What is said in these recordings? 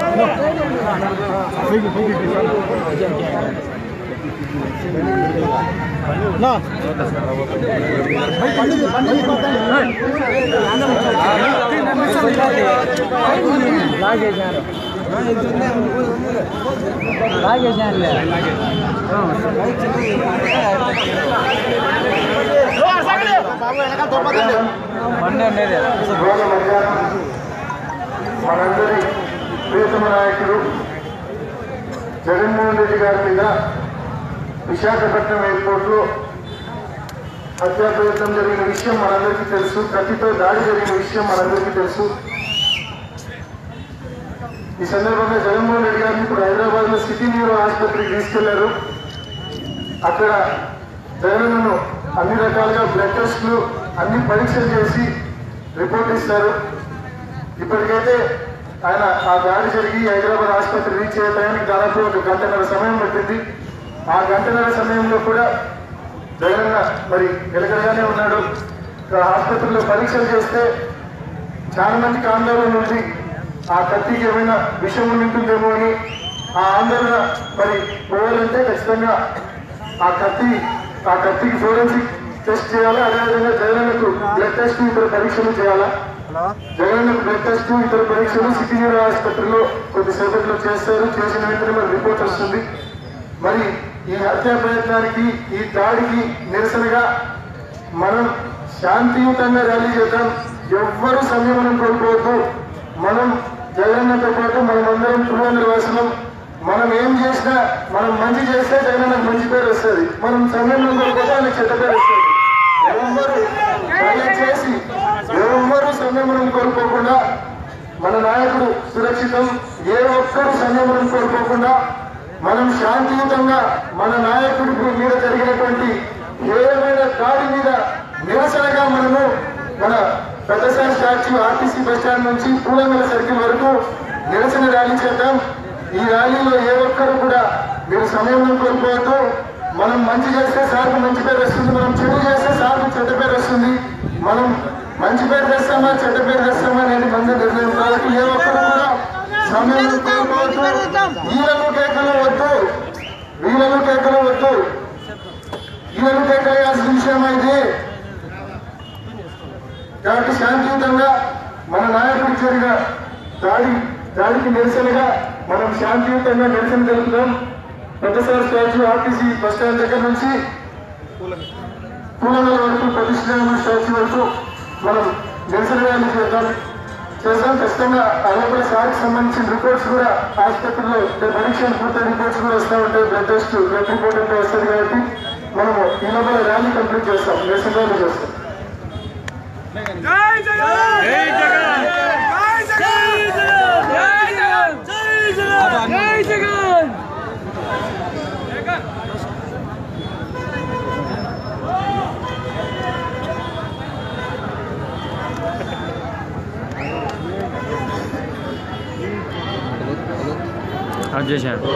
లాగేశారు లాగేశారులే బండి ఉండేది రోజు మధ్యాహ్నం మనందరి ప్రియతమ నాయకుడు జగన్మోహన్ రెడ్డి గారి మీద విశాఖపట్నం ఎయిర్పోర్ట్లో హత్యా ప్రయత్నం జరిగిన విషయం మనందరికీ తెలుసు కత్తితో దాడి జరిగిన విషయం మనందరికీ తెలుసు ఈ సందర్భంగా జగన్మోహన్ రెడ్డి గారిని ఇప్పుడు హైదరాబాద్ లో సిటీ న్యూరో ఆసుపత్రికి తీసుకెళ్లారు అక్కడ జగనన్నను అన్ని రకాలుగా బ్లడ్ టెస్ట్లు అన్ని పరీక్షలు చేసి రిపోర్ట్ ఇస్తారు ఇప్పటికైతే ఆయన ఆ దాడి జరిగి హైదరాబాద్ ఆసుపత్రి రీచ్ అయ్యే టైంకి దాదాపు ఒక గంటన్నర సమయం పట్టింది ఆ గంటన్నర సమయంలో కూడా జగనన్న మరి నిలకడగానే ఉన్నాడు ఆ ఆసుపత్రిలో పరీక్షలు చేస్తే చాలా మందికి ఆందోళన ఉంది ఆ కత్తికి ఏమైనా విషం ఉంటుందేమో అని ఆ ఆందోళన మరి పోవాలంటే ఖచ్చితంగా ఆ కత్తి ఆ కత్తికి ఫోరెన్సిక్ టెస్ట్ చేయాలా అదేవిధంగా జగనన్నకు బ్లడ్ టెస్ట్ ఇతర పరీక్షలు చేయాలా జగనన్నకు బ్లడ్ టెస్ట్ ఇతర పరీక్షలు సిటీ న్యూరో ఆసుపత్రిలో కొద్దిసేపట్లో చేస్తారు చేసిన వెంటనే మరి రిపోర్ట్ వస్తుంది మరి ఈ హత్యా ప్రయత్నానికి ఈ దాడికి నిరసనగా మనం శాంతియుతంగా ర్యాలీ చేద్దాం ఎవ్వరూ సంయమనం కోల్పోవద్దు మనం జగనన్నతో పాటు మనమందరం పురువందర వాసులం మనం ఏం చేసినా మనం మంచి చేస్తే జగనన్నకు మంచి పేరు వస్తుంది మనం సంయమనం కోల్పోతే ఆయనకు చెడ్డ పేరు వస్తుంది ఎవ్వరు దయచేసి ఎవ్వరూ సంయమనం కోల్పోకుండా మన నాయకుడు సురక్షితం ఏ ఒక్కరు సంయమనం కోల్పోకుండా మనం శాంతియుతంగా మన నాయకుడి మీద జరిగినటువంటి ఏమైనా దాడి మీద నిరసనగా మనము మన పెద్దసారి స్టాచ్యూ ఆర్టీసీ బస్ స్టాండ్ నుంచి పూలంగల సర్కిల్ వరకు నిరసన ర్యాలీ చేద్దాం ఈ ర్యాలీలో ఏ ఒక్కరు కూడా మీరు సమయం కోల్పోవద్దు మనం మంచి చేస్తే సార్కు మంచి పేరు వస్తుంది మనం చెడు చేస్తే సార్కు చెడ్డ పేరు వస్తుంది మనం మంచి పేరు తెస్తామా చెడ్డ పేరు తెస్తామా అనేది మంది నిర్ణయం కాబట్టి ఏ ఒక్కరు కూడా సమయం కోల్పోవద్దు వీళ్ళను కేకలు వద్దు వీళ్ళను కేకలు వద్దు వీళ్ళను కేకలేయాల్సిన విషయం అయితే కాబట్టి శాంతియుతంగా మన నాయకుడు జరిగిన దాడి దాడికి నిరసనగా మనం శాంతియుతంగా నిరసన తెలుపుతాం పెద్దసారి స్టాచ్యూ ఆర్టీసీ బస్ స్టాండ్ దగ్గర నుంచి పూలగల వరకు ప్రతిష్టాన స్టాచ్యూ వరకు మనం నిరసన ర్యాలీ చేద్దాం చేద్దాం ఖచ్చితంగా అలాగే సార్కి సంబంధించిన రిపోర్ట్స్ కూడా ఆసుపత్రిలో పరీక్షలు పూర్తి రిపోర్ట్స్ కూడా వస్తూ ఉంటాయి బ్లడ్ టెస్ట్ బ్లడ్ రిపోర్ట్ అంతా వస్తుంది కాబట్టి మనము ఈ లోపల ర్యాలీ కంప్లీట్ చేస్తాం నిరసన ర్యాలీ చేస్తాం అది చేశారు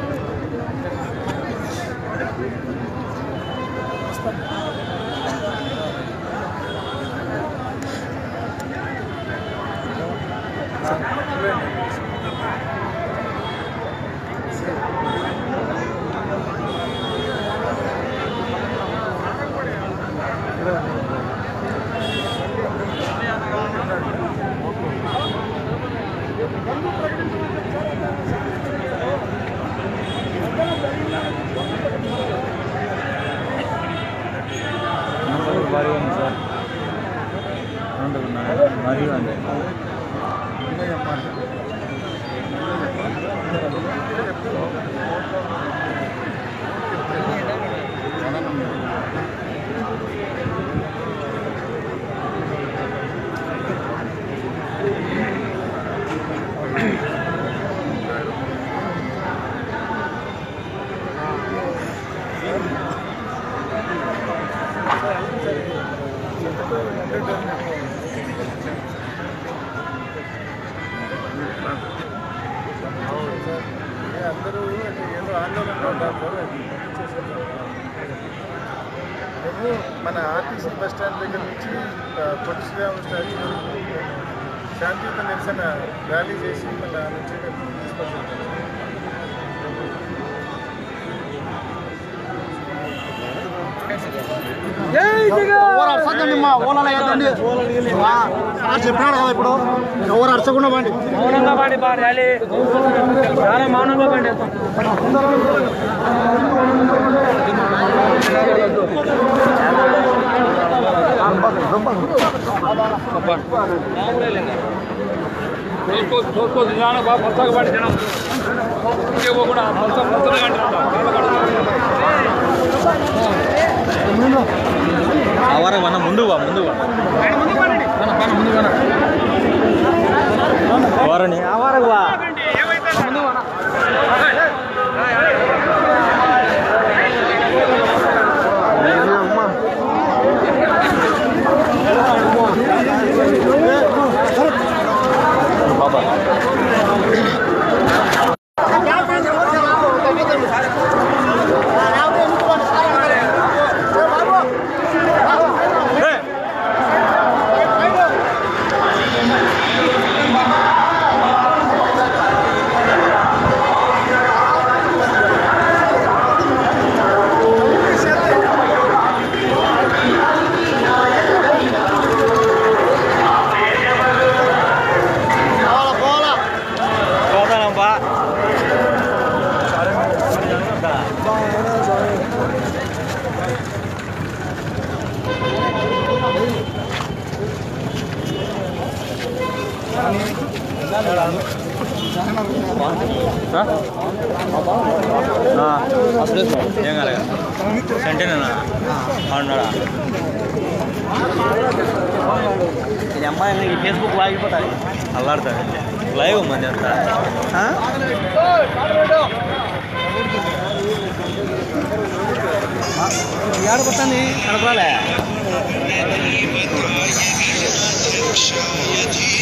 భారీ ఉంది సార్ భారీ ఉంది అందరూ ఏదో ఆందోళనలో ఉంటారు సార్ అది చేసేద్దాం. మేము మన ఆర్టీసీ బస్ స్టాండ్ దగ్గర నుంచి పొట్టి శ్రీరామ స్టాచ్యూ వరకు శాంతియుత నిరసన ర్యాలీ చేసి మళ్ళీ ఆ నుంచి తీసుకొచ్చారు ఎవరు అరచకండి మా ఓలలో వేయద్దండి మా సార్ చెప్పినాడు కదా ఇప్పుడు ఎవరు అరచకుండా బండి మౌనంగా పాడి బా ర్యాలీ చాలా మౌనంగా పండి అవరా మన ముందు వా ముందు వారని అవరకు వా బాబా పోతానమ్మా ఏం కాలేదు సెంటేనా అవునాడా ఇది అమ్మాయి ఈ ఫేస్బుక్ లాగిపోతాయి అల్లాడుతుంది లైవ్ మంది అంతా ఏడకొస్తుంది కనపరాలే